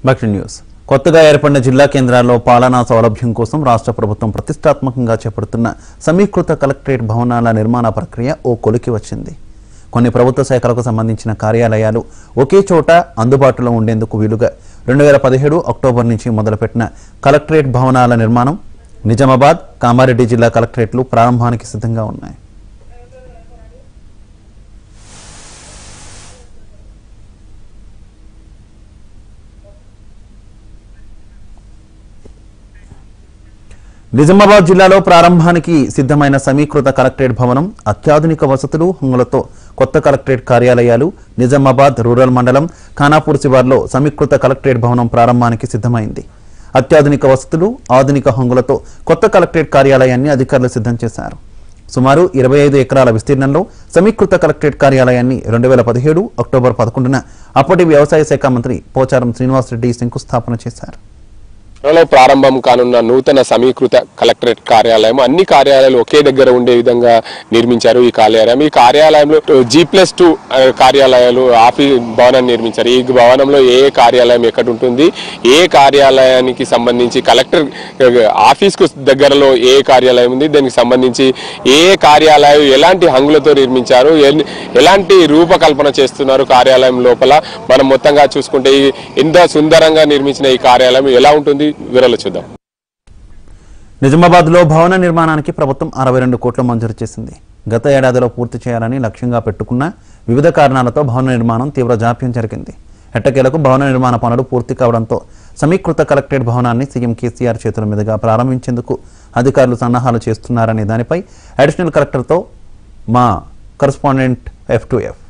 భక్తి న్యూస్ కొత్తగా ఏర్పడిన జిల్లా కేంద్రాల్లో పాలనా సౌలభ్యం కోసం రాష్ట్ర ప్రభుత్వం ప్రతిష్టాత్మకంగా చేపడుతున్న సమీకృత కలెక్టరేట్ భవనాల నిర్మాణ ప్రక్రియ ఓ కొలికి వచ్చింది కొన్ని ప్రభుత్వ శాఖలకు సంబంధించిన కార్యాలయాలు ఒకే చోట అందుబాటులో ఉండేందుకు వీలుగా రెండు వేల పదిహేడు అక్టోబర్ నుంచి మొదలుపెట్టిన కలెక్టరేట్ భవనాల నిర్మాణం నిజామాబాద్ కామారెడ్డి జిల్లా కలెక్టరేట్లు ప్రారంభానికి సిద్ధంగా ఉన్నాయి నిజామాబాద్ జిల్లాలో ప్రారంభానికి సిద్ధమైన సమీకృత కలెక్టరేట్ భవనం అత్యాధునిక వసతులు హంగులతో కొత్త కలెక్టరేట్ కార్యాలయాలు నిజామాబాద్ రూరల్ మండలం ఖానాపూర్ శివార్లో సమీకృత కలెక్టరేట్ భవనం ప్రారంభానికి సిద్ధమైంది అత్యాధునిక వసతులు ఆధునిక హంగులతో కొత్త కలెక్టరేట్ కార్యాలయాన్ని అధికారులు సిద్ధం చేశారు సుమారు ఇరవై ఐదు ఎకరాల విస్తీర్ణంలో సమీకృత కలెక్టరేట్ కార్యాలయాన్ని రెండు వేల పదిహేడు అక్టోబర్ పదకొండున అప్పటి వ్యవసాయ శాఖ మంత్రి పోచారం శ్రీనివాసరెడ్డి శంకుస్థాపన చేశారు త్వరలో ప్రారంభం కానున్న నూతన సమీకృత కలెక్టరేట్ కార్యాలయం అన్ని కార్యాలయాలు ఒకే దగ్గర ఉండే విధంగా నిర్మించారు ఈ కార్యాలయం ఈ కార్యాలయంలో జీ ప్లస్ టూ కార్యాలయాలు ఆఫీస్ భవనాన్ని నిర్మించారు ఈ భవనంలో ఏ ఏ కార్యాలయం ఎక్కడ ఉంటుంది ఏ కార్యాలయానికి సంబంధించి కలెక్టర్ ఆఫీస్కు దగ్గరలో ఏ కార్యాలయం ఉంది దానికి సంబంధించి ఏ ఏ కార్యాలయం ఎలాంటి హంగులతో నిర్మించారు ఎల్- ఎలాంటి రూపకల్పన చేస్తున్నారు కార్యాలయం లోపల మనం మొత్తంగా చూసుకుంటే ఈ ఎంత సుందరంగా నిర్మించిన ఈ కార్యాలయం ఎలా ఉంటుంది వివరాలు చూద్దాం నిజామాబాద్లో భవన నిర్మాణానికి ప్రభుత్వం అరవై రెండు కోట్లు మంజూరు చేసింది గత ఏడాదిలో పూర్తి చేయాలని లక్ష్యంగా పెట్టుకున్న వివిధ కారణాలతో భవన నిర్మాణం తీవ్ర జాప్యం జరిగింది ఎట్టకేలకు భవన నిర్మాణ పనులు పూర్తి కావడంతో సమీకృత కలెక్టరేట్ భవనాన్ని సీఎం కేసీఆర్ చేతుల మీదుగా ప్రారంభించేందుకు అధికారులు సన్నాహాలు చేస్తున్నారనే దానిపై అడిషనల్ కలెక్టర్తో మా correspondent F two F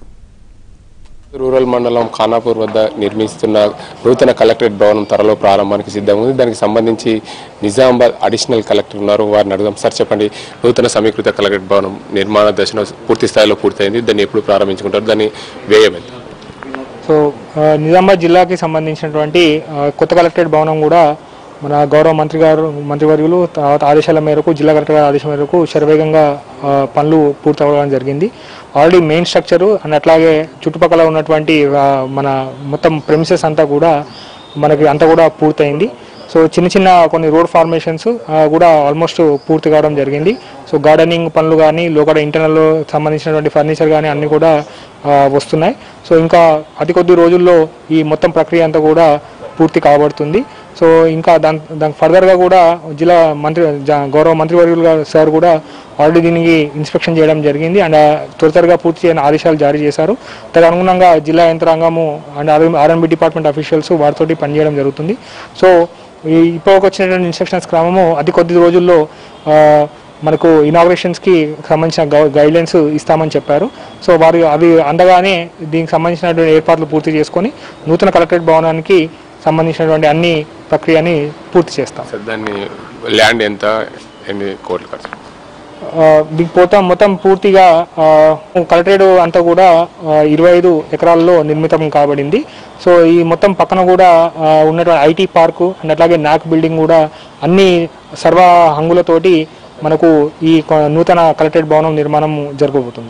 rural మండలం ఖానాపూర్ వద్ద నిర్మిస్తున్న నూతన కలెక్టరేట్ భవనం త్వరలో ప్రారంభానికి సిద్ధంగా ఉంది దానికి సంబంధించి నిజామాబాద్ అడిషనల్ కలెక్టర్ ఉన్నారు వారిని అడుగుదాం సార్ చెప్పండి నూతన సమీకృత కలెక్టరేట్ భవనం నిర్మాణ దశను పూర్తి స్థాయిలో పూర్తయింది దాన్ని ఎప్పుడు ప్రారంభించుకుంటారు దాన్ని వ్యయమైంది సో ఆ, నిజామాబాద్ జిల్లాకి సంబంధించినటువంటి ఆ, కొత్త కలెక్టరేట్ భవనం కూడా మన గౌరవ మంత్రి గారు మంత్రివర్యులు తర్వాత ఆదేశాల మేరకు జిల్లా కలెక్టర్ గారి ఆదేశం మేరకు శరవేగంగా ఆ, పనులు పూర్తి అవ్వడం జరిగింది ఆల్రెడీ మెయిన్ స్ట్రక్చరు అండ్ అట్లాగే చుట్టుపక్కల ఉన్నటువంటి ఆ, మన మొత్తం ప్రెమిసెస్ అంతా కూడా మనకి అంతా కూడా పూర్తయింది సో చిన్న చిన్న కొన్ని రోడ్ ఫార్మేషన్స్ కూడా ఆల్మోస్ట్ పూర్తి కావడం జరిగింది సో గార్డెనింగ్ పనులు కానీ లోపల ఇంటర్నల్ సంబంధించినటువంటి ఫర్నిచర్ కానీ అన్నీ కూడా ఆ, వస్తున్నాయి సో ఇంకా అతి కొద్ది రోజుల్లో ఈ మొత్తం ప్రక్రియ అంతా కూడా పూర్తి కాబడుతుంది సో ఇంకా దాని దానికి ఫర్దర్గా కూడా జిల్లా మంత్రి జా- గౌరవ మంత్రివర్యులు గారు సార్ కూడా ఆల్రెడీ దీనికి ఇన్స్పెక్షన్ చేయడం జరిగింది అండ్ త్వర త్వరగా పూర్తి చేయని ఆదేశాలు జారీ చేశారు దానికి అనుగుణంగా జిల్లా యంత్రాంగము అండ్ ఆర్ఎంబి డిపార్ట్మెంట్ అఫీషియల్స్ వారితోటి పనిచేయడం జరుగుతుంది సో ఈ ఇప్పటికి వచ్చినటువంటి ఇన్స్ట్రక్షన్స్ క్రమము అతి కొద్ది రోజుల్లో ఆ, మనకు ఇనాగ్రేషన్స్కి సంబంధించిన గైడ్ లైన్స్ ఇస్తామని చెప్పారు సో వారు అవి అందగానే దీనికి సంబంధించినటువంటి ఏర్పాట్లు పూర్తి చేసుకొని నూతన కలెక్టరేట్ భవనానికి సంబంధించినటువంటి అన్ని ప్రక్రియని పూర్తి చేస్తాం సార్ దాన్ని ల్యాండ్ ఎంత ఎన్ని కోట్లు ఖర్చు ఆ, దీనికి మొత్తం మొత్తం పూర్తిగా ఆ, కలెక్టరేట్ అంతా కూడా ఇరవై ఐదు ఎకరాల్లో నిర్మితం కాబడింది సో ఈ మొత్తం పక్కన కూడా ఆ, ఉన్నటువంటి ఐటీ పార్కు అండ్ అట్లాగే నాక్ బిల్డింగ్ కూడా అన్ని సర్వ హంగులతోటి మనకు ఈ కొ- నూతన కలెక్టరేట్ భవనం నిర్మాణం జరగబోతుంది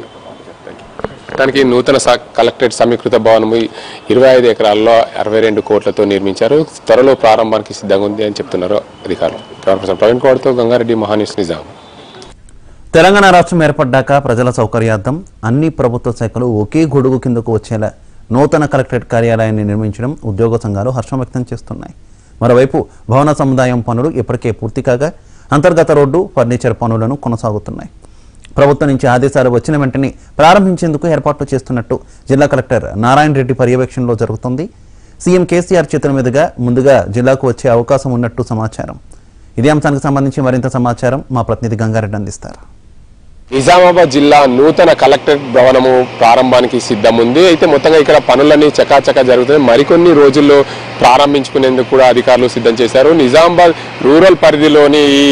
దానికి నూతన స- కలెక్టరేట్ సమీకృత భవనం ఇరవై ఐదు ఎకరాల్లో అరవై రెండు కోట్లతో నిర్మించారు త్వరలో ప్రారంభానికి సిద్ధంగా ఉంది అని చెప్తున్నారు అధికారులు కెమెరా పర్సన్ ప్రవీణ్ కుమార్తో గంగారెడ్డి మహాన్యూస్ నిజాం తెలంగాణ రాష్ట్రం ఏర్పడ్డాక ప్రజల సౌకర్యార్థం అన్ని ప్రభుత్వ శాఖలు ఒకే గొడుగు కిందకు వచ్చేలా నూతన కలెక్టరేట్ కార్యాలయాన్ని నిర్మించడం ఉద్యోగ సంఘాలు హర్షం వ్యక్తం చేస్తున్నాయి మరోవైపు భవన సముదాయం పనులు ఇప్పటికే పూర్తి కాగా అంతర్గత రోడ్డు ఫర్నిచర్ పనులను కొనసాగుతున్నాయి ప్రభుత్వం నుంచి ఆదేశాలు వచ్చిన వెంటనే ప్రారంభించేందుకు ఏర్పాట్లు చేస్తున్నట్టు జిల్లా కలెక్టర్ నారాయణ రెడ్డి పర్యవేక్షణలో జరుగుతుంది సీఎం కేసీఆర్ చేతుల మీదుగా ముందుగా జిల్లాకు వచ్చే అవకాశం ఉన్నట్టు సమాచారం ఇదే అంశానికి సంబంధించి మరింత సమాచారం మా ప్రతినిధి గంగారెడ్డి అందిస్తారు నిజామాబాద్ జిల్లా నూతన కలెక్టరేట్ భవనము ప్రారంభానికి సిద్ధం ఉంది అయితే మొత్తంగా ఇక్కడ పనులన్నీ చకాచకా జరుగుతాయి మరికొన్ని రోజుల్లో ప్రారంభించుకునేందుకు కూడా అధికారులు సిద్ధం చేశారు నిజామాబాద్ రూరల్ పరిధిలోని ఈ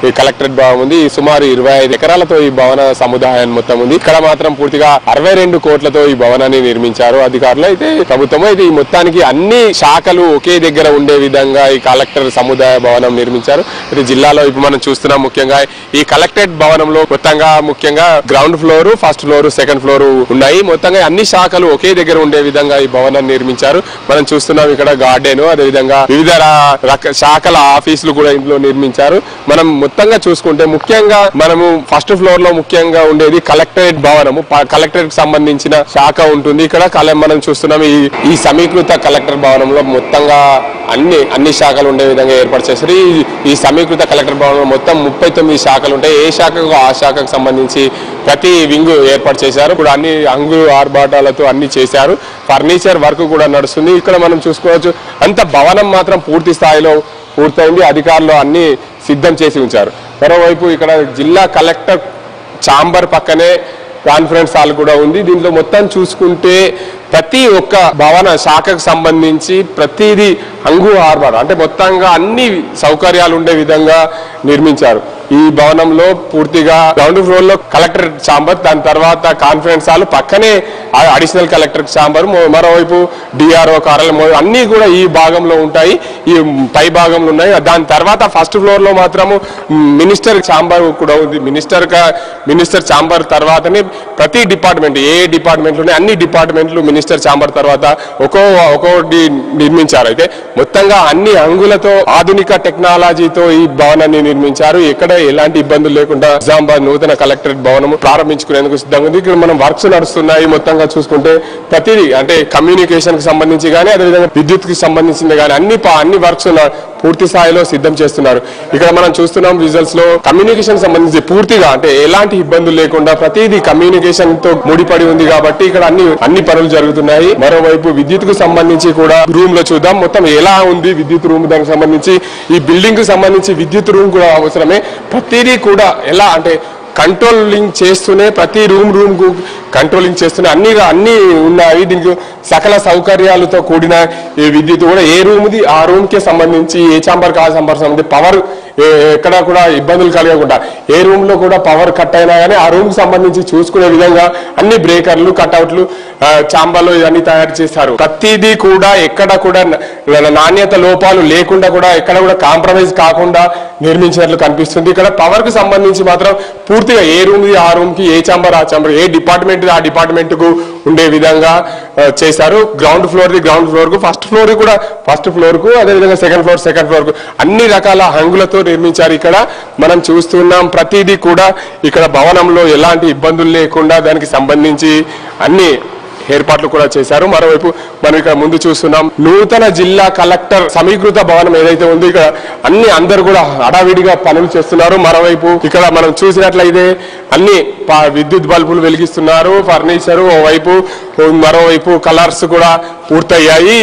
ఈ కలెక్టరేట్ భవనం ఉంది ఈ సుమారు ఇరవై ఐదు ఎకరాలతో ఈ భవన సముదాయం మొత్తం ఉంది ఇక్కడ మాత్రం పూర్తిగా అరవై రెండు కోట్లతో ఈ భవనాన్ని నిర్మించారు అధికారులు అయితే ప్రభుత్వం అయితే ఈ మొత్తానికి అన్ని శాఖలు ఒకే దగ్గర ఉండే విధంగా ఈ కలెక్టర్ సముదాయ భవనం నిర్మించారు అయితే జిల్లాలో ఇప్పుడు మనం చూస్తున్నాం ముఖ్యంగా ఈ కలెక్టరేట్ భవనంలో మొత్తంగా ముఖ్యంగా ground floor first floor second floor ఉన్నాయి మొత్తంగా అన్ని శాఖలు ఒకే దగ్గర ఉండే విధంగా ఈ భవనాన్ని నిర్మించారు మనం చూస్తున్నాం ఇక్కడ గార్డెన్ అదేవిధంగా వివిధ రా- రక- శాఖల ఆఫీసులు కూడా ఇందులో నిర్మించారు మనం మొత్తంగా చూసుకుంటే ముఖ్యంగా మనము ఫస్ట్ ఫ్లోర్ లో ముఖ్యంగా ఉండేది కలెక్టరేట్ భవనము ప- కలెక్టరేట్ కి సంబంధించిన శాఖ ఉంటుంది ఇక్కడ కల- మనం చూస్తున్నాం ఈ ఈ సమీకృత కలెక్టర్ భవనంలో మొత్తంగా అన్ని అన్ని శాఖలు ఉండే విధంగా ఏర్పాటు చేశారు ఈ- ఈ సమీకృత కలెక్టర్ భవనంలో మొత్తం ముప్పై తొమ్మిది శాఖలు ఉంటాయి ఏ శాఖకు ఆ శాఖకు సంబంధించి ప్రతి వింగ్ ఏర్పాటు చేశారు ఇప్పుడు అన్ని అంగు ఆర్భాటాలతో అన్ని చేశారు ఫర్నిచర్ వర్క్ కూడా నడుస్తుంది ఇక్కడ మనం చూసుకోవచ్చు అంత భవనం మాత్రం పూర్తి స్థాయిలో పూర్తయింది అధికారులు అన్ని సిద్ధం చేసి ఉంచారు మరోవైపు ఇక్కడ జిల్లా కలెక్టర్ చాంబర్ పక్కనే కాన్ఫరెన్స్ హాల్ కూడా ఉంది దీంట్లో మొత్తం చూసుకుంటే ప్రతి ఒక్క భవన శాఖకు సంబంధించి ప్రతిదీ అంగు హార్బర్ అంటే మొత్తంగా అన్ని సౌకర్యాలు ఉండే విధంగా నిర్మించారు ఈ భవనంలో పూర్తిగా గ్రౌండ్ ఫ్లోర్ లో కలెక్టర్ ఛాంబర్ దాని తర్వాత కాన్ఫరెన్స్ హాల్ పక్కనే అడిషనల్ కలెక్టర్ ఛాంబర్ మరోవైపు డిఆర్ఓ కార్యాలయం మొ- అన్ని కూడా ఈ భాగంలో ఉంటాయి ఈ పై భాగంలో ఉన్నాయి దాని తర్వాత ఫస్ట్ ఫ్లోర్ లో మాత్రము మినిస్టర్ ఛాంబర్ కూడా ఉంది మినిస్టర్ కా- మినిస్టర్ ఛాంబర్ తర్వాతనే ప్రతి డిపార్ట్మెంట్ ఏ డిపార్ట్మెంట్ ఉన్నాయి అన్ని డిపార్ట్మెంట్లు మినిస్టర్ ఛాంబర్ తర్వాత ఒక్కో ఒక్కోటి నిర్మించారు అయితే మొత్తంగా అన్ని అంగులతో ఆధునిక టెక్నాలజీతో ఈ భవనాన్ని నిర్మించారు ఎక్కడ ఎలాంటి ఇబ్బందులు లేకుండా నిజామాబాద్ నూతన కలెక్టరేట్ భవనం ప్రారంభించుకునేందుకు సిద్ధంగా ఉంది ఇక్కడ మనం వర్క్స్ నడుస్తున్నాయి మొత్తంగా చూసుకుంటే ప్రతిదీ అంటే కమ్యూనికేషన్ కి సంబంధించి కానీ అదేవిధంగా విద్యుత్ కి సంబంధించింది కానీ అన్ని ప- అన్ని వర్క్స్ పూర్తి స్థాయిలో సిద్ధం చేస్తున్నారు ఇక్కడ మనం చూస్తున్నాం విజువల్స్ లో కమ్యూనికేషన్ సంబంధించి పూర్తిగా అంటే ఎలాంటి ఇబ్బందులు లేకుండా ప్రతిదీ కమ్యూనికేషన్ తో ముడిపడి ఉంది కాబట్టి ఇక్కడ అన్ని అన్ని పనులు జరుగుతున్నాయి మరోవైపు విద్యుత్ కు సంబంధించి కూడా రూమ్ లో చూద్దాం మొత్తం ఎలా ఉంది విద్యుత్ రూమ్ దానికి సంబంధించి ఈ బిల్డింగ్ కు సంబంధించి విద్యుత్ రూమ్ కూడా అవసరమే ప్రతిదీ కూడా ఎలా అంటే కంట్రోలింగ్ చేస్తూనే ప్రతి రూమ్ రూమ్ కు కంట్రోలింగ్ చేస్తూనే అన్ని అన్ని ఉన్నాయి దీనికి సకల సౌకర్యాలతో కూడిన ఈ విద్యుత్ కూడా ఏ రూమ్ది ఆ రూమ్ కి సంబంధించి ఏ చాంబర్ కా చాంబర్ సంబంధించి పవర్ ఎక్కడ కూడా ఇబ్బందులు కలగకుండా ఏ రూమ్ లో కూడా పవర్ కట్ అయినా కానీ ఆ రూమ్ కి సంబంధించి చూసుకునే విధంగా అన్ని బ్రేకర్లు కట్అవుట్లు చాంబర్లు ఇవన్నీ తయారు చేస్తారు ప్రతిదీ కూడా ఎక్కడ కూడా న- నాణ్యత లోపాలు లేకుండా కూడా ఎక్కడ కూడా కాంప్రమైజ్ కాకుండా నిర్మించినట్లు కనిపిస్తుంది ఇక్కడ పవర్ కు సంబంధించి మాత్రం పూర్తిగా ఏ రూమ్ ది ఆ రూమ్ కి ఏ చాంబర్ ఆ చాంబర్ ఏ డిపార్ట్మెంట్ ఆ డిపార్ట్మెంట్ కు ఉండే విధంగా ఆ, చేశారు గ్రౌండ్ ఫ్లోర్ ది గ్రౌండ్ ఫ్లోర్ కు ఫస్ట్ ఫ్లోర్ కూడా ఫస్ట్ ఫ్లోర్ కు అదేవిధంగా సెకండ్ ఫ్లోర్ సెకండ్ ఫ్లోర్ కు అన్ని రకాల హంగులతో నిర్మించారు ఇక్కడ మనం చూస్తున్నాం ప్రతిదీ కూడా ఇక్కడ భవనంలో ఎలాంటి ఇబ్బందులు లేకుండా దానికి సంబంధించి అన్ని ఏర్పాట్లు కూడా చేశారు మరోవైపు మనం ఇక్కడ ముందు చూస్తున్నాం నూతన జిల్లా కలెక్టర్ సమీకృత భవనం ఏదైతే ఉందో ఇక్కడ అన్ని అందరు కూడా హడావిడిగా పనులు చేస్తున్నారు మరోవైపు ఇక్కడ మనం చూసినట్లయితే అన్ని ప- విద్యుత్ బల్బులు వెలిగిస్తున్నారు ఫర్నిచర్ ఓవైపు మరోవైపు కలర్స్ కూడా పూర్తయ్యాయి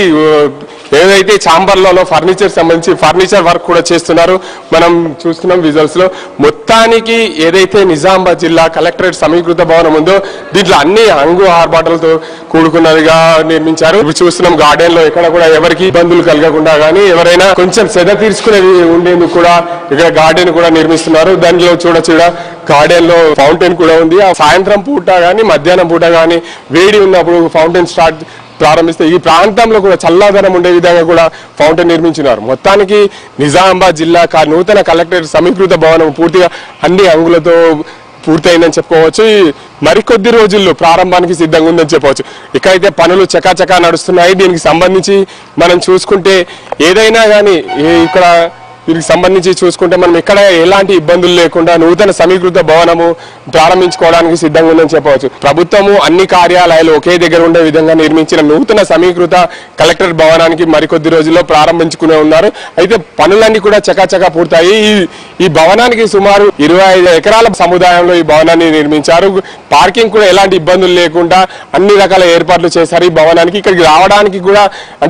ఏదైతే చాంబర్లలో ఫర్నిచర్ సంబంధించి ఫర్నిచర్ వర్క్ కూడా చేస్తున్నారు మనం చూస్తున్నాం విజువల్స్ లో మొత్తానికి ఏదైతే నిజామాబాద్ జిల్లా కలెక్టరేట్ సమీకృత భవనం ఉందో దీంట్లో అన్ని అంగు ఆర్భాటాలతో కూడుకున్నదిగా నిర్మించారు ఇప్పుడు చూస్తున్నాం గార్డెన్ లో ఎక్కడ కూడా ఎవరికి ఇబ్బందులు కలగకుండా గానీ ఎవరైనా కొంచెం సెద తీర్చుకునేది ఉండేందుకు కూడా ఇక్కడ గార్డెన్ కూడా నిర్మిస్తున్నారు దానిలో చూడొచ్చు ఇక్కడ గార్డెన్ లో ఫౌంటైన్ కూడా ఉంది ఆ సాయంత్రం పూట గానీ మధ్యాహ్నం పూట గానీ వేడి ఉన్నప్పుడు ఫౌంటైన్ స్టార్ట్ ప్రారంభిస్తే ఈ ప్రాంతంలో కూడా చల్లదనం ఉండే విధంగా కూడా ఫౌంటైన్ నిర్మించినారు మొత్తానికి నిజామాబాద్ జిల్లా క- నూతన కలెక్టరేట్ సమీకృత భవనం పూర్తిగా అన్ని అంగులతో పూర్తయిందని చెప్పుకోవచ్చు ఈ మరికొద్ది రోజుల్లో ప్రారంభానికి సిద్ధంగా ఉందని చెప్పవచ్చు ఇక్కడైతే పనులు చకాచకా నడుస్తున్నాయి దీనికి సంబంధించి మనం చూసుకుంటే ఏదైనా కానీ ఇక్కడ వీరికి సంబంధించి చూసుకుంటే మనం ఎక్కడ ఎలాంటి ఇబ్బందులు లేకుండా నూతన సమీకృత భవనము ప్రారంభించుకోవడానికి సిద్ధంగా ఉందని చెప్పవచ్చు ప్రభుత్వము అన్ని కార్యాలయాలు ఒకే దగ్గర ఉండే విధంగా నిర్మించిన నూతన సమీకృత కలెక్టర్ భవనానికి మరికొద్ది రోజుల్లో ప్రారంభించుకునే ఉన్నారు అయితే పనులన్నీ కూడా చకాచకా పూర్తయి ఈ ఈ భవనానికి సుమారు ఇరవై ఐదు ఎకరాల సముదాయంలో ఈ భవనాన్ని నిర్మించారు పార్కింగ్ కూడా ఎలాంటి ఇబ్బందులు లేకుండా అన్ని రకాల ఏర్పాట్లు చేశారు ఈ భవనానికి ఇక్కడికి రావడానికి కూడా అంటే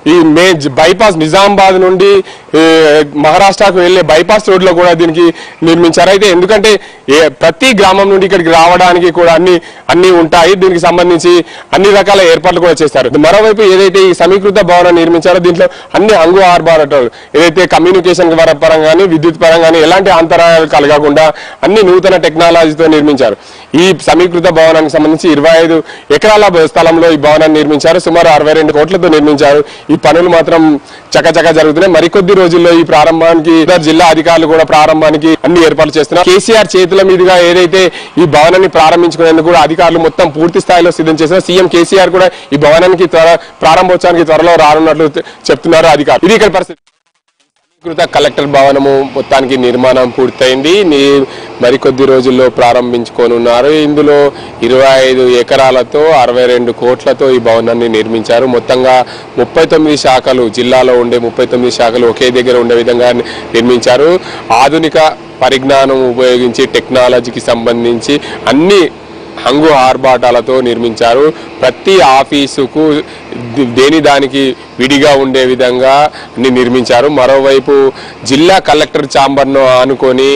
ఈ మే బైపాస్ నిజామాబాద్ నుండి ఏ, మహారాష్ట్రకు వెళ్లే బైపాస్ రోడ్ లో కూడా దీనికి నిర్మించారు అయితే ఎందుకంటే ఏ ప్రతి గ్రామం నుండి ఇక్కడికి రావడానికి కూడా అన్ని అన్ని ఉంటాయి దీనికి సంబంధించి అన్ని రకాల ఏర్పాట్లు కూడా చేస్తారు మరోవైపు ఏదైతే ఈ సమీకృత భవనం నిర్మించారో దీంట్లో అన్ని అంగు ఆర్బారటాలు ఏదైతే కమ్యూనికేషన్ పరంగా కానీ విద్యుత్ పరంగా కానీ ఎలాంటి అంతరాయాలు కలగకుండా అన్ని నూతన టెక్నాలజీతో నిర్మించారు ఈ సమీకృత భవనానికి సంబంధించి ఇరవై ఐదు ఎకరాల స్థలంలో ఈ భవనాన్ని నిర్మించారు సుమారు అరవై రెండు కోట్లతో నిర్మించారు ఈ పనులు మాత్రం చకచక జరుగుతున్నాయి మరికొద్ది రోజుల్లో ఈ ప్రారంభానికి ఇతర జిల్లా అధికారులు కూడా ప్రారంభానికి అన్ని ఏర్పాట్లు చేస్తున్నారు కేసీఆర్ చేతుల మీదుగా ఏదైతే ఈ భవనాన్ని ప్రారంభించుకునేందుకు కూడా అధికారులు మొత్తం పూర్తి స్థాయిలో సిద్ధం చేశారు సీఎం కేసీఆర్ కూడా ఈ భవనానికి త్వర ప్రారంభోత్సవానికి త్వరలో రానున్నట్లు చెప్తున్నారు అధికారులు ఇది ఇక్కడ పరిస్థితి సమీకృత కలెక్టర్ భవనము మొత్తానికి నిర్మాణం పూర్తయింది నీ మరికొద్ది రోజుల్లో ప్రారంభించుకోనున్నారు ఇందులో ఇరవై ఐదు ఎకరాలతో అరవై రెండు కోట్లతో ఈ భవనాన్ని నిర్మించారు మొత్తంగా ముప్పై తొమ్మిది శాఖలు జిల్లాలో ఉండే ముప్పై తొమ్మిది శాఖలు ఒకే దగ్గర ఉండే విధంగా నిర్మించారు ఆధునిక పరిజ్ఞానం ఉపయోగించి టెక్నాలజీకి సంబంధించి అన్ని హంగు ఆర్భాటాలతో నిర్మించారు ప్రతి ఆఫీసుకు ది- దేని దానికి విడిగా ఉండే విధంగా అన్ని నిర్మించారు మరోవైపు జిల్లా కలెక్టర్ ఛాంబర్ను ఆనుకొని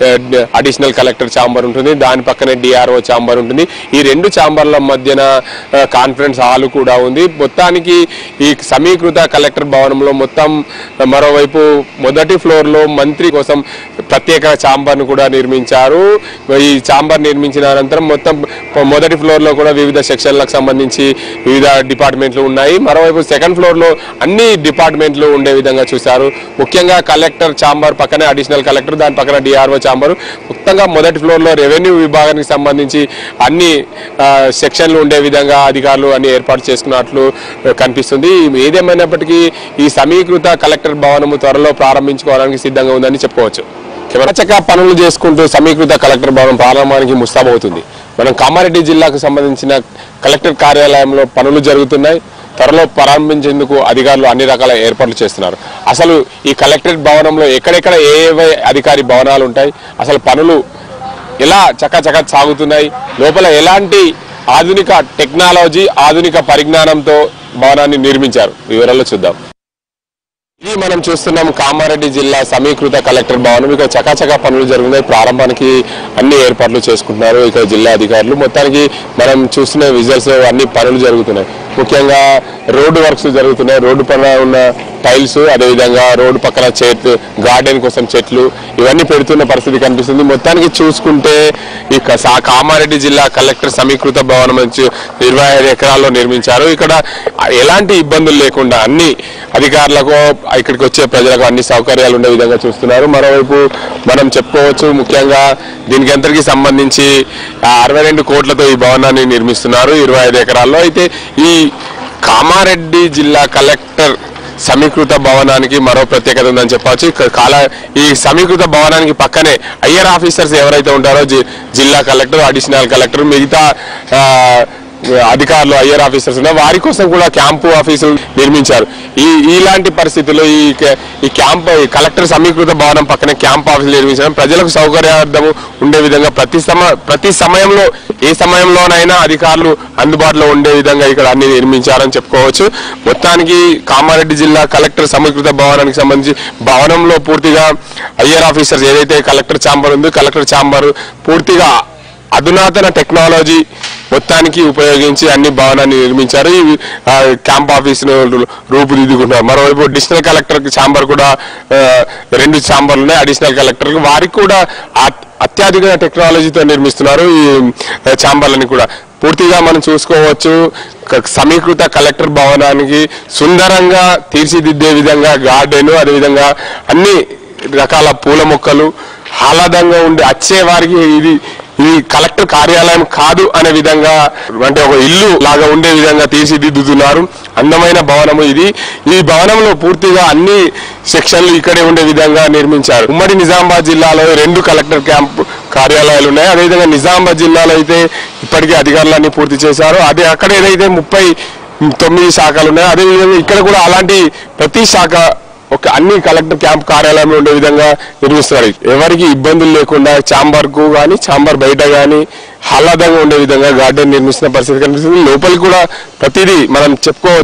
అడిషనల్ కలెక్టర్ ఛాంబర్ ఉంటుంది దాని పక్కనే డిఆర్ఓ ఛాంబర్ ఉంటుంది ఈ రెండు ఛాంబర్ల మధ్యన ఆ, కాన్ఫరెన్స్ హాల్ కూడా ఉంది మొత్తానికి ఈ సమీకృత కలెక్టర్ భవనంలో మొత్తం మరోవైపు మొదటి ఫ్లోర్లో మంత్రి కోసం ప్రత్యేక ఛాంబర్ను కూడా నిర్మించారు ఈ ఛాంబర్ నిర్మించిన అనంతరం మొత్తం మొదటి ఫ్లోర్ లో కూడా వివిధ సెక్షన్లకు సంబంధించి వివిధ డిపార్ట్మెంట్లు ఉన్నాయి మరోవైపు సెకండ్ ఫ్లోర్ లో అన్ని డిపార్ట్మెంట్లు ఉండే విధంగా చూశారు ముఖ్యంగా కలెక్టర్ ఛాంబర్ పక్కనే అడిషనల్ కలెక్టర్ దాని పక్కన డిఆర్ఓ ఛాంబర్ మొత్తంగా మొదటి ఫ్లోర్ లో రెవెన్యూ విభాగానికి సంబంధించి అన్ని ఆ, సెక్షన్లు ఉండే విధంగా అధికారులు అన్ని ఏర్పాటు చేసుకున్నట్లు ఆ, కనిపిస్తుంది ఏదేమైనప్పటికీ ఈ సమీకృత కలెక్టర్ భవనము త్వరలో ప్రారంభించుకోవడానికి సిద్ధంగా ఉందని చెప్పుకోవచ్చు చక్క పనులు చేసుకుంటూ సమీకృత కలెక్టర్ భవనం ప్రారంభానికి ముస్తాబవుతుంది మనం కామారెడ్డి జిల్లాకు సంబంధించిన కలెక్టర్ కార్యాలయంలో పనులు జరుగుతున్నాయి త్వరలో ప్రారంభించేందుకు అధికారులు అన్ని రకాల ఏర్పాట్లు చేస్తున్నారు అసలు ఈ కలెక్టరేట్ భవనంలో ఎక్కడెక్కడ ఏ ఏ అధికారి భవనాలు ఉంటాయి అసలు పనులు ఎలా చకచక సాగుతున్నాయి లోపల ఎలాంటి ఆధునిక టెక్నాలజీ ఆధునిక పరిజ్ఞానంతో భవనాన్ని నిర్మించారు వివరాల్లో చూద్దాం ఇది మనం చూస్తున్నాం కామారెడ్డి జిల్లా సమీకృత కలెక్టర్ భవనం ఇక్కడ చకాచకా పనులు జరుగుతున్నాయి ప్రారంభానికి అన్ని ఏర్పాట్లు చేసుకుంటున్నారు ఇక్కడ జిల్లా అధికారులు మొత్తానికి మనం చూస్తున్న విజువల్స్ అన్ని పనులు జరుగుతున్నాయి ముఖ్యంగా రోడ్డు వర్క్స్ జరుగుతున్నాయి రోడ్డు పైన ఉన్న టైల్స్ అదేవిధంగా రోడ్డు పక్కన చెట్లు గార్డెన్ కోసం చెట్లు ఇవన్నీ పెడుతున్న పరిస్థితి కనిపిస్తుంది మొత్తానికి చూసుకుంటే ఈ క- సా- కామారెడ్డి జిల్లా కలెక్టర్ సమీకృత భవనం నుంచి ఇరవై ఐదు ఎకరాల్లో నిర్మించారు ఇక్కడ ఎలాంటి ఇబ్బందులు లేకుండా అన్ని అధికారులకు ఇక్కడికి వచ్చే ప్రజలకు అన్ని సౌకర్యాలు ఉండే విధంగా చూస్తున్నారు మరోవైపు మనం చెప్పుకోవచ్చు ముఖ్యంగా దీనికి అంతటికి సంబంధించి ఆ అరవై రెండు కోట్లతో ఈ భవనాన్ని నిర్మిస్తున్నారు ఇరవై ఐదు ఎకరాల్లో అయితే ఈ కామారెడ్డి జిల్లా కలెక్టర్ సమీకృత భవనానికి మరో ప్రత్యేకత ఉందని చెప్పవచ్చు ఇక్కడ కాల ఈ సమీకృత భవనానికి పక్కనే ఐఆర్ ఆఫీసర్స్ ఎవరైతే ఉంటారో జి- జిల్లా కలెక్టర్ అడిషనల్ కలెక్టర్ మిగతా ఆ, అధికారులు ఐఆర్ ఆఫీసర్స్ ఉన్నారు వారి కోసం కూడా క్యాంపు ఆఫీసులు నిర్మించారు ఈ ఇలాంటి పరిస్థితుల్లో ఈ క- ఈ క్యాంప్ ఈ కలెక్టర్ సమీకృత భవనం పక్కనే క్యాంప్ ఆఫీసులు నిర్మించడం ప్రజలకు సౌకర్యార్థం ఉండే విధంగా ప్రతి సమ ప్రతి సమయంలో ఏ సమయంలోనైనా అధికారులు అందుబాటులో ఉండే విధంగా ఇక్కడ అన్ని నిర్మించారని చెప్పుకోవచ్చు మొత్తానికి కామారెడ్డి జిల్లా కలెక్టర్ సమీకృత భవనానికి సంబంధించి భవనంలో పూర్తిగా ఐఆర్ ఆఫీసర్స్ ఏదైతే కలెక్టర్ ఛాంబర్ ఉందో కలెక్టర్ ఛాంబర్ పూర్తిగా అధునాతన టెక్నాలజీ మొత్తానికి ఉపయోగించి అన్ని భవనాన్ని నిర్మించారు ఈ ఆ, క్యాంప్ ఆఫీస్ రూపుదిద్దుకుంటున్నారు మరోవైపు అడిషనల్ కలెక్టర్ ఛాంబర్ కూడా ఆ, రెండు ఛాంబర్లు ఉన్నాయి అడిషనల్ కలెక్టర్ వారికి కూడా అత్- అత్యాధునిక టెక్నాలజీతో నిర్మిస్తున్నారు ఈ ఆ, ఛాంబర్లని కూడా పూర్తిగా మనం చూసుకోవచ్చు క- సమీకృత కలెక్టర్ భవనానికి సుందరంగా తీర్చిదిద్దే విధంగా గార్డెన్ అదేవిధంగా అన్ని రకాల పూల మొక్కలు ఆహ్లాదంగా ఉండే వచ్చే వారికి ఇది ఈ కలెక్టర్ కార్యాలయం కాదు అనే విధంగా అంటే ఒక ఇల్లు లాగా ఉండే విధంగా తీర్చిదిద్దుతున్నారు అందమైన భవనము ఇది ఈ భవనంలో పూర్తిగా అన్ని సెక్షన్లు ఇక్కడే ఉండే విధంగా నిర్మించారు ఉమ్మడి నిజామాబాద్ జిల్లాలో రెండు కలెక్టర్ క్యాంప్ కార్యాలయాలు ఉన్నాయి అదేవిధంగా నిజామాబాద్ జిల్లాలో అయితే ఇప్పటికే అధికారులన్నీ పూర్తి చేశారు అదే అక్కడ ఏదైతే ముప్పై తొమ్మిది శాఖలు ఉన్నాయో అదేవిధంగా ఇక్కడ కూడా అలాంటి ప్రతి శాఖ ఒక అన్ని కలెక్టర్ క్యాంప్ కార్యాలయంలో ఉండే విధంగా నిర్మిస్తున్నారు ఎవరికి ఇబ్బందులు లేకుండా ఛాంబర్ కు కానీ ఛాంబర్ బయట కానీ ఆహ్లాదంగా ఉండే విధంగా గార్డెన్ నిర్మిస్తున్న పరిస్థితి కనిపిస్తుంది లోపలికి కూడా ప్రతిదీ మనం చెప్పుకోవచ్చు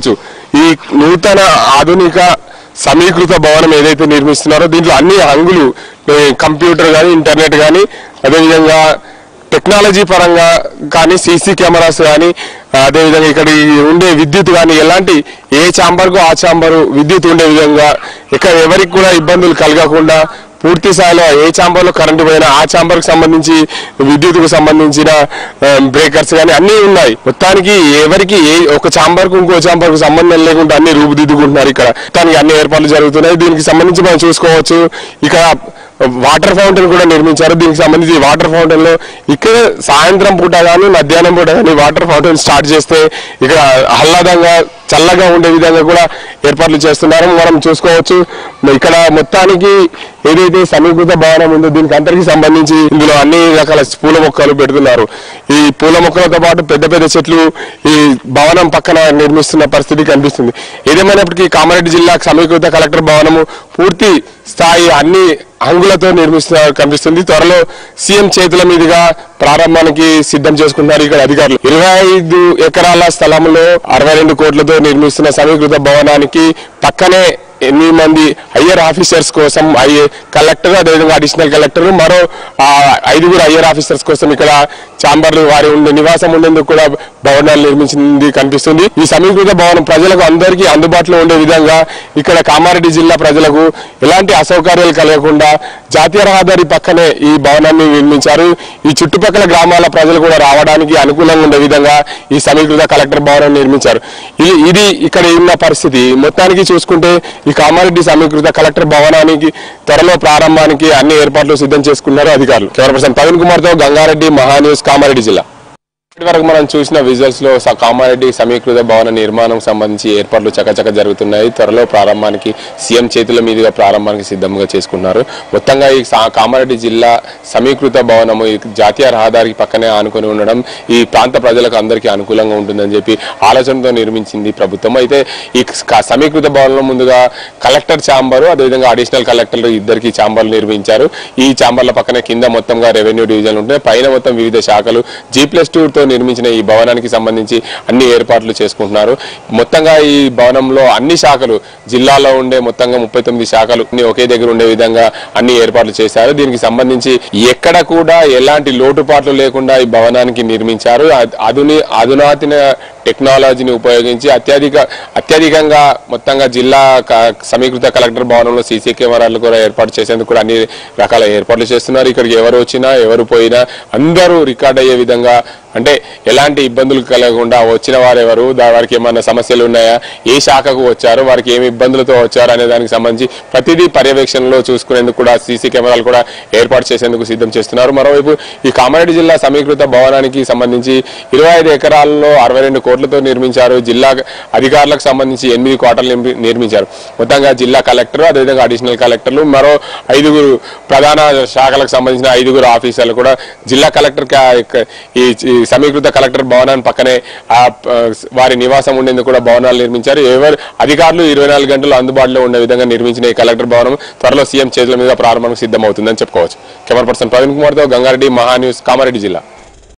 ఈ నూతన ఆధునిక సమీకృత భవనం ఏదైతే నిర్మిస్తున్నారో దీంట్లో అన్ని హంగులు ఏ, కంప్యూటర్ కానీ ఇంటర్నెట్ కానీ అదేవిధంగా టెక్నాలజీ పరంగా కానీ సీసీ కెమెరాస్ కానీ అదేవిధంగా ఇక్కడ ఈ ఉండే విద్యుత్ కానీ ఎలాంటి ఏ ఛాంబర్కు ఆ ఛాంబరు విద్యుత్ ఉండే విధంగా ఇక్కడ ఎవరికి కూడా ఇబ్బందులు కలగకుండా పూర్తి స్థాయిలో ఏ ఛాంబర్లో కరెంటు పోయినా ఆ ఛాంబర్కి సంబంధించి విద్యుత్కు సంబంధించిన బ్రేకర్స్ కానీ అన్నీ ఉన్నాయి మొత్తానికి ఎవరికి ఏ ఒక ఛాంబర్కు ఇంకో ఛాంబర్కు సంబంధం లేకుండా అన్ని రూపుదిద్దుకుంటున్నారు ఇక్కడ మొత్తానికి అన్ని ఏర్పాట్లు జరుగుతున్నాయి దీనికి సంబంధించి మనం చూసుకోవచ్చు ఇక్కడ వాటర్ ఫౌంటైన్ కూడా నిర్మించారు దీనికి సంబంధించి వాటర్ ఫౌంటైన్ లో ఇక్కడ సాయంత్రం పూట కానీ మధ్యాహ్నం పూట కానీ వాటర్ ఫౌంటైన్ స్టార్ట్ చేస్తే ఇక్కడ ఆహ్లాదంగా చల్లగా ఉండే విధంగా కూడా ఏర్పాట్లు చేస్తున్నారు మనం చూసుకోవచ్చు ఇక్కడ మొత్తానికి ఏదైతే సమీకృత భవనం ఉందో దీనికి అందరికీ సంబంధించి ఇందులో అన్ని రకాల పూల మొక్కలు పెడుతున్నారు ఈ పూల మొక్కలతో పాటు పెద్ద పెద్ద చెట్లు ఈ భవనం పక్కన నిర్మిస్తున్న పరిస్థితి కనిపిస్తుంది ఏదేమైనప్పటికీ కామారెడ్డి జిల్లా సమీకృత కలెక్టర్ భవనము పూర్తి స్థాయి అన్ని హంగులతో నిర్మిస్తున్న కనిపిస్తుంది త్వరలో సీఎం చేతుల మీదుగా ప్రారంభానికి సిద్ధం చేసుకున్నారు ఇక్కడ అధికారులు ఇరవై ఐదు ఎకరాల స్థలంలో అరవై రెండు కోట్లతో నిర్మిస్తున్న సమీకృత భవనానికి పక్కనే ఎనిమిది మంది హయ్యర్ ఆఫీసర్స్ కోసం ఐ కలెక్టర్ అదేవిధంగా అడిషనల్ కలెక్టర్ మరో ఆ, ఐదుగురు హయ్యర్ ఆఫీసర్స్ కోసం ఇక్కడ చాంబర్లు వారి ఉండే నివాసం ఉండేందుకు కూడా భవనాలు నిర్మించింది కనిపిస్తుంది ఈ సమీకృత భవనం ప్రజలకు అందరికీ అందుబాటులో ఉండే విధంగా ఇక్కడ కామారెడ్డి జిల్లా ప్రజలకు ఎలాంటి అసౌకర్యాలు కలగకుండా జాతీయ రహదారి పక్కనే ఈ భవనాన్ని నిర్మించారు ఈ చుట్టుపక్కల గ్రామాల ప్రజలు కూడా రావడానికి అనుకూలంగా ఉండే విధంగా ఈ సమీకృత కలెక్టర్ భవనం నిర్మించారు ఇది ఇది ఇక్కడ ఉన్న పరిస్థితి మొత్తానికి చూసుకుంటే ఈ కామారెడ్డి సమీకృత కలెక్టర్ భవనానికి త్వరలో ప్రారంభానికి అన్ని ఏర్పాట్లు సిద్ధం చేసుకున్నారు అధికారులు కెమెరా పర్సన్ ప్రవీణ్ కుమార్ తో గంగారెడ్డి మహాన్యూస్ కామారెడ్డి జిల్లా ఇప్పటి వరకు మనం చూసిన విజువల్స్ లో స- కామారెడ్డి సమీకృత భవన నిర్మాణం సంబంధించి ఏర్పాట్లు చకచక జరుగుతున్నాయి త్వరలో ప్రారంభానికి సీఎం చేతుల మీదుగా ప్రారంభానికి సిద్ధంగా చేసుకున్నారు మొత్తంగా ఈ సా- కామారెడ్డి జిల్లా సమీకృత భవనము ఈ జాతీయ రహదారికి పక్కనే ఆనుకొని ఉండడం ఈ ప్రాంత ప్రజలకు అందరికీ అనుకూలంగా ఉంటుందని చెప్పి ఆలోచనతో నిర్మించింది ప్రభుత్వం అయితే ఈ క- సమీకృత భవనంలో ముందుగా కలెక్టర్ ఛాంబరు అదేవిధంగా అడిషనల్ కలెక్టర్లు ఇద్దరికి ఛాంబర్లు నిర్మించారు ఈ ఛాంబర్ల పక్కనే కింద మొత్తంగా రెవెన్యూ డివిజన్ ఉంటాయి పైన మొత్తం వివిధ శాఖలు జీ ప్లస్ టూ తో నిర్మించిన ఈ భవనానికి సంబంధించి అన్ని ఏర్పాట్లు చేసుకుంటున్నారు మొత్తంగా ఈ భవనంలో అన్ని శాఖలు జిల్లాలో ఉండే మొత్తంగా ముప్పై తొమ్మిది శాఖలు అన్ని ఒకే దగ్గర ఉండే విధంగా అన్ని ఏర్పాట్లు చేశారు దీనికి సంబంధించి ఎక్కడ కూడా ఎలాంటి లోటుపాట్లు లేకుండా ఈ భవనానికి నిర్మించారు అద్- అధుని అధునాతిన టెక్నాలజీని ఉపయోగించి అత్యధిక అత్యధికంగా మొత్తంగా జిల్లా క- సమీకృత కలెక్టర్ భవనంలో సీసీ కెమెరాలు కూడా ఏర్పాటు చేసేందుకు కూడా అన్ని రకాల ఏర్పాట్లు చేస్తున్నారు ఇక్కడికి ఎవరు వచ్చినా ఎవరు పోయినా అందరూ రికార్డ్ అయ్యే విధంగా అంటే ఎలాంటి ఇబ్బందులు కలగకుండా వచ్చిన వారు ఎవరు దా- వారికి ఏమైనా సమస్యలు ఉన్నాయా ఏ శాఖకు వచ్చారు వారికి ఏమి ఇబ్బందులతో వచ్చారు అనే దానికి సంబంధించి ప్రతిదీ పర్యవేక్షణలో చూసుకునేందుకు కూడా సీసీ కెమెరాలు కూడా ఏర్పాటు చేసేందుకు సిద్ధం చేస్తున్నారు మరోవైపు ఈ కామారెడ్డి జిల్లా సమీకృత భవనానికి సంబంధించి ఇరవై ఐదు ఎకరాల్లో అరవై రెండు కోట్లతో నిర్మించారు జిల్లా అధికారులకు సంబంధించి ఎనిమిది క్వార్టర్లు నిర్మి- నిర్మించారు మొత్తంగా జిల్లా కలెక్టర్ అదేవిధంగా అడిషనల్ కలెక్టర్లు మరో ఐదుగురు ప్రధాన శాఖలకు సంబంధించిన ఐదుగురు ఆఫీసర్లు కూడా జిల్లా కలెక్టర్ కా- ఈ ఈ సమీకృత కలెక్టర్ భవనాన్ని పక్కనే ఆ ప- వారి నివాసం ఉండేందుకు కూడా భవనాలు నిర్మించారు ఎవరు అధికారులు ఇరవై నాలుగు గంటలు అందుబాటులో ఉండే విధంగా నిర్మించిన ఈ కలెక్టర్ భవనం త్వరలో సీఎం చేతుల మీద ప్రారంభానికి సిద్ధమవుతుందని చెప్పుకోవచ్చు కెమెరా పర్సన్ ప్రవీణ్ కుమార్తో గంగారెడ్డి మహా న్యూస్ కామారెడ్డి జిల్లా